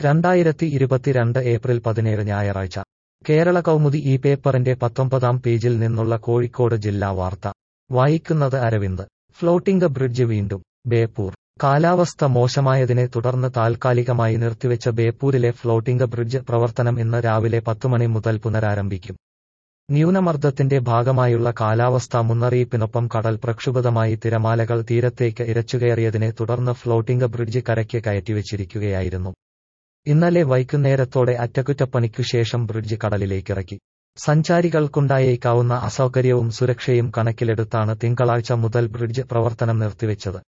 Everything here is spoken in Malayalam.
രണ്ടായിരത്തി ഇരുപത്തിരണ്ട് ഏപ്രിൽ പതിനേഴ് ഞായറാഴ്ച കേരള കൗമുദി ഈ പേപ്പറിന്റെ പത്തൊമ്പതാം പേജിൽ നിന്നുള്ള കോഴിക്കോട് ജില്ലാ വാർത്ത വായിക്കുന്നത് അരവിന്ദ് ഫ്ലോട്ടിംഗ് ബ്രിഡ്ജ് വീണ്ടും ബേപ്പൂർ കാലാവസ്ഥ മോശമായതിനെ തുടർന്ന് താൽക്കാലികമായി നിർത്തിവെച്ച ബേപ്പൂരിലെ ഫ്ലോട്ടിംഗ് ബ്രിഡ്ജ് പ്രവർത്തനം ഇന്ന് രാവിലെ പത്തുമണി മുതൽ പുനരാരംഭിക്കും ന്യൂനമർദ്ദത്തിന്റെ ഭാഗമായുള്ള കാലാവസ്ഥാ മുന്നറിയിപ്പിനൊപ്പം കടൽ പ്രക്ഷുബ്ധമായി തിരമാലകൾ തീരത്തേക്ക് ഇരച്ചുകയറിയതിനെ തുടർന്ന് ഫ്ലോട്ടിംഗ് ബ്രിഡ്ജ് കരയ്ക്ക് കയറ്റിവെച്ചിരിക്കുകയായിരുന്നു ഇന്നലെ വൈകുന്നേരത്തോടെ അറ്റകുറ്റപ്പണിക്കു ശേഷം ബ്രിഡ്ജ് കടലിലേക്കിറക്കി സഞ്ചാരികൾക്കുണ്ടായേക്കാവുന്ന അസൗകര്യവും സുരക്ഷയും കണക്കിലെടുത്താണ് തിങ്കളാഴ്ച മുതൽ ബ്രിഡ്ജ് പ്രവർത്തനം നിർത്തിവെച്ചത്